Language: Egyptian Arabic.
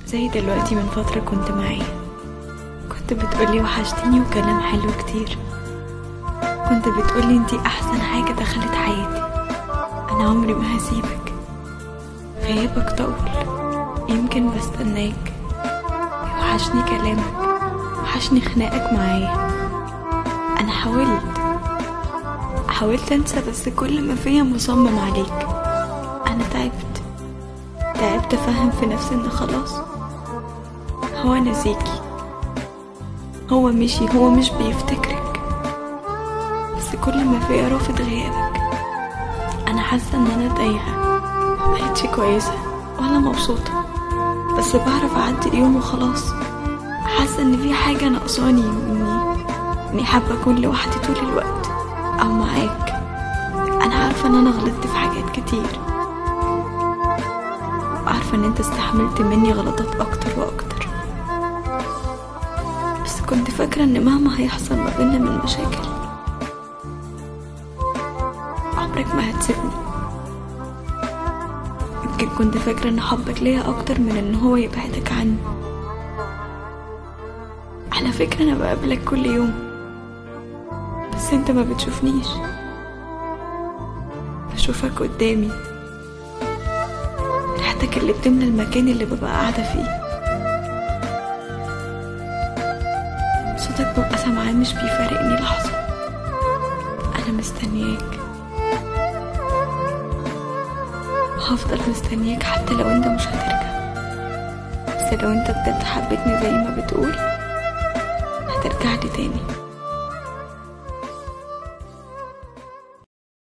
زي دلوقتي من فترة كنت معايا كنت بتقولي وحشتيني وكلام حلو كتير كنت بتقولي انتي احسن حاجة دخلت حياتي انا عمري ما هسيبك غيابك طول يمكن بستناك وحشني كلامك وحشني خناقك معايا انا حاولت حاولت انسى بس كل ما فيا مصمم عليك انا تعبت تعبت افهم في نفسي ان خلاص هو نسيكي هو مشي هو مش بيفتكرك بس كل ما فيا رافض غيابك انا حاسه ان انا تايهه مبقتش كويسه ولا مبسوطه بس بعرف اعدي اليوم وخلاص حاسه ان في حاجه ناقصاني اني اني حابه اكون لوحدي طول الوقت او معاك انا عارفه ان انا غلطت في حاجات كتير وعارفه ان انت استحملت مني غلطات اكتر واكتر بس كنت فاكره ان مهما هيحصل ما بينا من مشاكل عمرك ما هتسيبني يمكن كنت فاكره ان حبك ليا اكتر من ان هو يبعدك عني على فكره انا بقابلك كل يوم بس انت ما بتشوفنيش بشوفك قدامي ريحتك اللي بتملى المكان اللي ببقى قاعدة فيه صوتك ببقى سامعاه مش بيفارقني لحظة أنا مستنياك وهفضل مستنياك حتى لو انت مش هترجع بس لو انت بجد حبيتني زي ما بتقول هترجع لي تاني